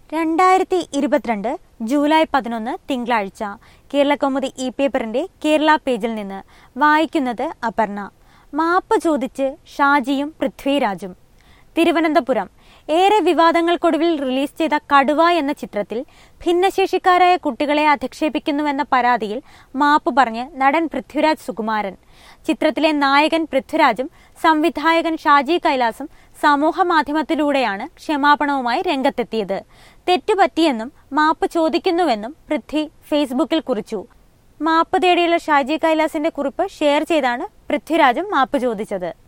രണ്ടായിരത്തി ഇരുപത്തിരണ്ട് ജൂലൈ പതിനൊന്ന് തിങ്കളാഴ്ച കേരളകൗമുദി ഇ പേപ്പറിന്റെ കേരള പേജിൽ നിന്ന് വായിക്കുന്നത് അപർണ മാപ്പ് ചോദിച്ച് ഷാജിയും പൃഥ്വിരാജും തിരുവനന്തപുരം ഏറെ വിവാദങ്ങൾക്കൊടുവിൽ റിലീസ് ചെയ്ത കടുവ എന്ന ചിത്രത്തിൽ ഭിന്നശേഷിക്കാരായ കുട്ടികളെ അധിക്ഷേപിക്കുന്നുവെന്ന പരാതിയിൽ മാപ്പ് പറഞ്ഞ് നടൻ പൃഥ്വിരാജ് സുകുമാരൻ ചിത്രത്തിലെ നായകൻ പൃഥ്വിരാജും സംവിധായകൻ ഷാജി കൈലാസും സമൂഹ മാധ്യമത്തിലൂടെയാണ് ക്ഷമാപണവുമായി രംഗത്തെത്തിയത് തെറ്റുപറ്റിയെന്നും മാപ്പ് ചോദിക്കുന്നുവെന്നും പൃഥ്വി ഫേസ്ബുക്കിൽ കുറിച്ചു മാപ്പ് തേടിയുള്ള ഷാജി കൈലാസിന്റെ കുറിപ്പ് ഷെയർ ചെയ്താണ് പൃഥ്വിരാജും മാപ്പ് ചോദിച്ചത്